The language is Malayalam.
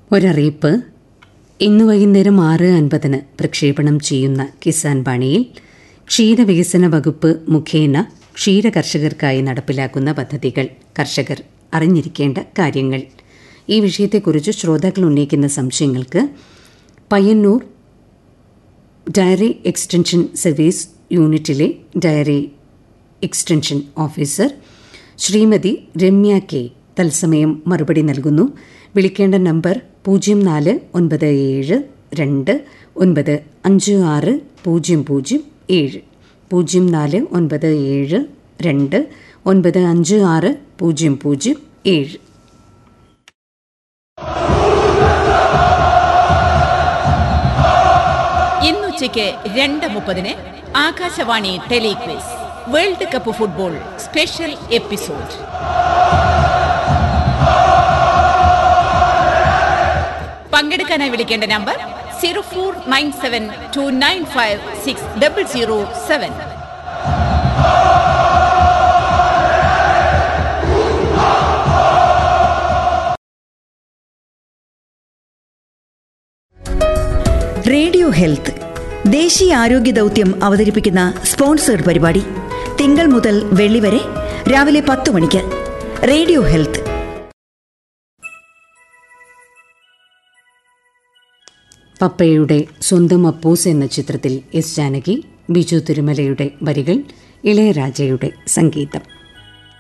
ഒരറിയിപ്പ് ഇന്ന് വൈകുന്നേരം ആറ് അൻപതിന് പ്രക്ഷേപണം ചെയ്യുന്ന കിസാൻ ബാണിയിൽ ക്ഷീരവികസന വകുപ്പ് മുഖേന ക്ഷീര കർഷകർക്കായി നടപ്പിലാക്കുന്ന പദ്ധതികൾ കർഷകർ അറിഞ്ഞിരിക്കേണ്ട കാര്യങ്ങൾ ഈ വിഷയത്തെക്കുറിച്ച് ശ്രോതാക്കൾ ഉന്നയിക്കുന്ന സംശയങ്ങൾക്ക് പയ്യന്നൂർ ഡയറി എക്സ്റ്റൻഷൻ സർവീസ് യൂണിറ്റിലെ dairy extension officer Shrimati Ramya K തത്സമയം മറുപടി നൽകുന്നു വിളിക്കേണ്ട നമ്പർ പൂജ്യം നാല് ഒൻപത് ഏഴ് രണ്ട് ഒൻപത് അഞ്ച് ആറ് പൂജ്യം പൂജ്യം ഏഴ് പൂജ്യം നാല് ഒൻപത് ഏഴ് രണ്ട് ഒൻപത് അഞ്ച് ആറ് പൂജ്യം പൂജ്യം ഏഴ് ഇന്നുച്ചയ്ക്ക് രണ്ട് മുപ്പതിന് Akashvani telequiz world cup football special episode പങ്കെടുക്കാനായി വിളിക്കേണ്ട number zero four nine seven two nine five six double zero seven radio health ദേശീയ ആരോഗ്യ ദൗത്യം അവതരിപ്പിക്കുന്ന സ്പോൺസേഡ് പരിപാടി തിങ്കൾ മുതൽ വെള്ളി വരെ രാവിലെ പത്ത് മണിക്ക് റേഡിയോ ഹെൽത്ത് പപ്പയുടെ സ്വന്തം അപ്പൂസ് എന്ന ചിത്രത്തിൽ എസ് ജാനകി ബിജു തിരുമലയുടെ വരികൾ ഇളയരാജയുടെ സംഗീതം